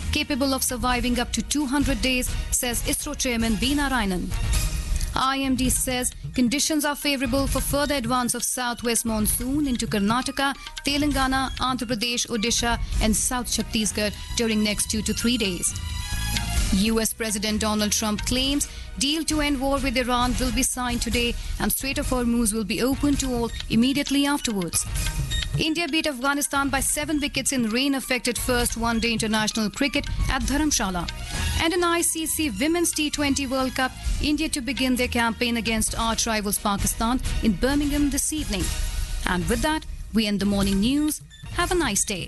capable of surviving up to 200 days, says ISRO chairman B. Narayanan. IMD says conditions are favorable for further advance of southwest monsoon into Karnataka, Telangana, Andhra Pradesh, Odisha, and South Chhattisgarh during next two to three days. US President Donald Trump claims deal to end war with Iran will be signed today and Strait of Hormuz will be open to all immediately afterwards. India beat Afghanistan by seven wickets in rain-affected first one-day international cricket at Dharamshala. And in ICC Women's T20 World Cup, India to begin their campaign against arch rivals Pakistan in Birmingham this evening. And with that, we end the morning news. Have a nice day.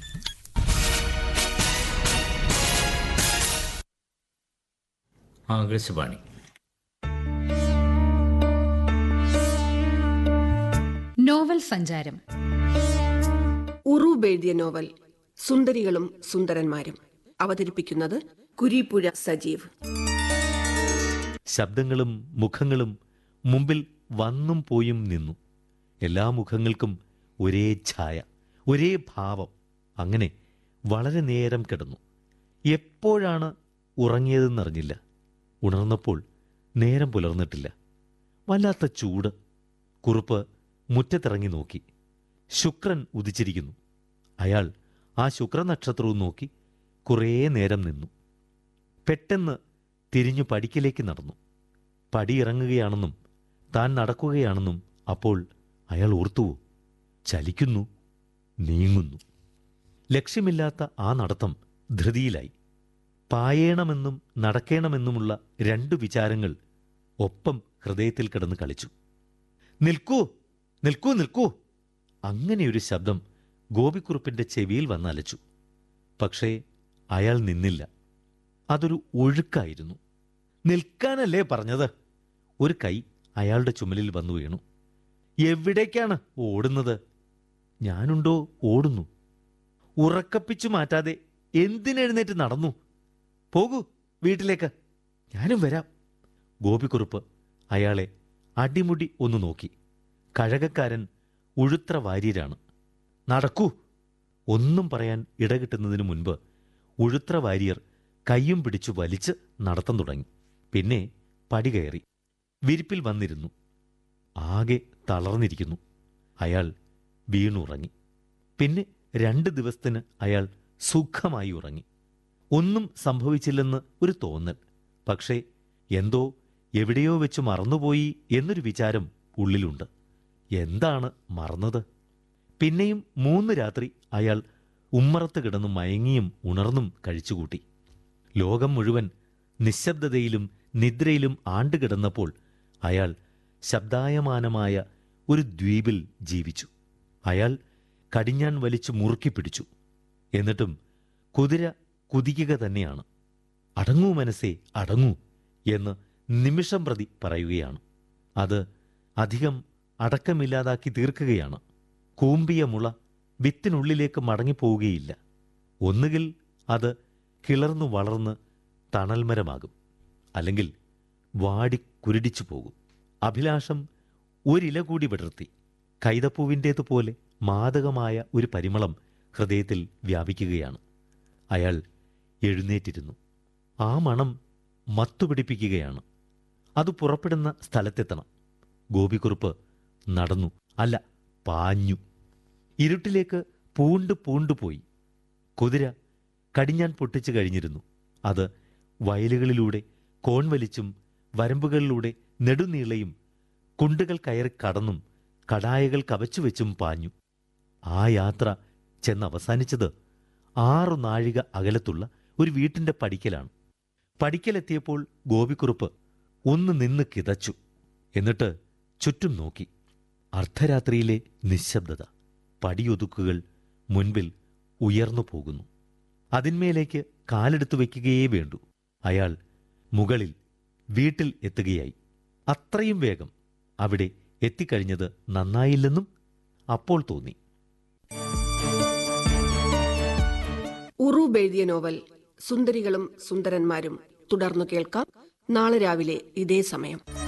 Akashvani novel സഞ്ചാരം ഉറൂബ് എഴുതിയ novel സുന്ദരികളും സുന്ദരന്മാരും അവതരിപ്പിക്കുന്നത് കുരീപ്പുഴ സജീവ് ശബ്ദങ്ങളും മുഖങ്ങളും മുമ്പിൽ വന്നും പോയും നിന്നു എല്ലാ മുഖങ്ങൾക്കും ഒരേ ഛായ ഒരേ ഭാവം അങ്ങനെ വളരെ നേരം കിടന്നു എപ്പോഴാണ് ഉറങ്ങിയതെന്നറിഞ്ഞില്ല ഉണർന്നപ്പോൾ നേരം പുലർന്നിട്ടില്ല വല്ലാത്ത ചൂട് കുറുപ്പ് മുറ്റത്തിറങ്ങി നോക്കി ശുക്രൻ ഉദിച്ചിരിക്കുന്നു അയാൾ ആ ശുക്രനക്ഷത്രവും നോക്കി കുറേ നേരം നിന്നു പെട്ടെന്ന് തിരിഞ്ഞു പടിക്കിലേക്ക് നടന്നു പടിയിറങ്ങുകയാണെന്നും താൻ നടക്കുകയാണെന്നും അപ്പോൾ അയാൾ ഓർത്തുവോ ചലിക്കുന്നു നീങ്ങുന്നു ലക്ഷ്യമില്ലാത്ത ആ നടത്തം ധൃതിയിലായി പായേണമെന്നും നടക്കേണമെന്നുമുള്ള രണ്ടു വിചാരങ്ങൾ ഒപ്പം ഹൃദയത്തിൽ കിടന്ന് കളിച്ചു നിൽക്കൂ നിൽക്കൂ നിൽക്കൂ അങ്ങനെയൊരു ശബ്ദം ഗോപിക്കുറുപ്പിന്റെ ചെവിയിൽ വന്നലച്ചു പക്ഷേ അയാൾ നിന്നില്ല അതൊരു ഒഴുക്കായിരുന്നു നിൽക്കാനല്ലേ പറഞ്ഞത് ഒരു കൈ അയാളുടെ ചുമലിൽ വന്നു വീണു എവിടേക്കാണ് ഓടുന്നത് ഞാനുണ്ടോ ഓടുന്നു ഉറക്കപ്പിച്ചു മാറ്റാതെ എന്തിനെഴുന്നേറ്റ് നടന്നു പോകൂ വീട്ടിലേക്ക് ഞാനും വരാം ഗോപിക്കുറുപ്പ് അയാളെ അടിമുടി ഒന്ന് നോക്കി കഴകക്കാരൻ ഉഴുത്ര വാര്യരാണ് നടക്കൂ ഒന്നും പറയാൻ ഇടകിട്ടുന്നതിനു മുൻപ് ഉഴുത്ര വാര്യർ കയ്യും പിടിച്ചു വലിച്ച് നടത്തം തുടങ്ങി പിന്നെ പടി കയറി വിരിപ്പിൽ വന്നിരുന്നു ആകെ തളർന്നിരിക്കുന്നു അയാൾ വീണുറങ്ങി പിന്നെ രണ്ട് ദിവസത്തിന് അയാൾ സുഖമായി ഉറങ്ങി ഒന്നും സംഭവിച്ചില്ലെന്ന് ഒരു തോന്നൽ പക്ഷേ എന്തോ എവിടെയോ വെച്ച് മറന്നുപോയി എന്നൊരു വിചാരം ഉള്ളിലുണ്ട് എന്താണ് മറന്നത് പിന്നെയും മൂന്ന് രാത്രി അയാൾ ഉമ്മറത്ത് കിടന്നു മയങ്ങിയും ഉണർന്നും കഴിച്ചുകൂട്ടി ലോകം മുഴുവൻ നിശബ്ദതയിലും നിദ്രയിലും ആണ്ടുകിടന്നപ്പോൾ അയാൾ ശബ്ദായമാനമായ ഒരു ദ്വീപിൽ ജീവിച്ചു അയാൾ കടിഞ്ഞാൻ വലിച്ചു മുറുക്കി പിടിച്ചു എന്നിട്ടും കുതിര കുതിക്കുക തന്നെയാണ് അടങ്ങൂ മനസ്സേ അടങ്ങൂ എന്ന് നിമിഷം പ്രതി പറയുകയാണ് അത് അധികം അടക്കമില്ലാതാക്കി തീർക്കുകയാണ് കൂമ്പിയ മുള വിത്തിനുള്ളിലേക്ക് മടങ്ങിപ്പോവുകയില്ല ഒന്നുകിൽ അത് കിളർന്നു വളർന്ന് തണൽമരമാകും അല്ലെങ്കിൽ വാടി കുരുടിച്ചു പോകും അഭിലാഷം ഒരില കൂടി വിടർത്തി കൈതപ്പൂവിൻ്റേതുപോലെ മാദകമായ ഒരു പരിമളം ഹൃദയത്തിൽ വ്യാപിക്കുകയാണ് അയാൾ എഴുന്നേറ്റിരുന്നു ആ മണം മത്തുപിടിപ്പിക്കുകയാണ് അത് പുറപ്പെടുന്ന സ്ഥലത്തെത്തണം ഗോപിക്കുറുപ്പ് നടന്നു അല്ല പാഞ്ഞു ഇരുട്ടിലേക്ക് പൂണ്ട് പൂണ്ടുപോയി കുതിര കടിഞ്ഞാൻ പൊട്ടിച്ചു കഴിഞ്ഞിരുന്നു അത് വയലുകളിലൂടെ കോൺവലിച്ചും വരമ്പുകളിലൂടെ നെടുനീളയും കുണ്ടുകൾ കയറി കടന്നും കടായകൾ കവച്ചുവെച്ചും പാഞ്ഞു ആ യാത്ര ചെന്ന് അവസാനിച്ചത് ആറു നാഴിക അകലത്തുള്ള ഒരു വീട്ടിന്റെ പടിക്കലാണ് പടിക്കലെത്തിയപ്പോൾ ഗോപിക്കുറുപ്പ് ഒന്ന് നിന്ന് കിതച്ചു എന്നിട്ട് ചുറ്റും നോക്കി അർദ്ധരാത്രിയിലെ നിശബ്ദത പടിയൊതുക്കുകൾ മുൻപിൽ ഉയർന്നു പോകുന്നു അതിന്മേലേക്ക് കാലെടുത്തു വയ്ക്കുകയേ വേണ്ടൂ അയാൾ മുകളിൽ വീട്ടിൽ എത്തുകയായി അത്രയും വേഗം അവിടെ എത്തിക്കഴിഞ്ഞത് നന്നായില്ലെന്നും അപ്പോൾ തോന്നി ഉറൂബ് എഴുതിയ നോവൽ സുന്ദരികളും സുന്ദരന്മാരും തുടർന്നു കേൾക്കാം നാളെ രാവിലെ ഇതേ സമയം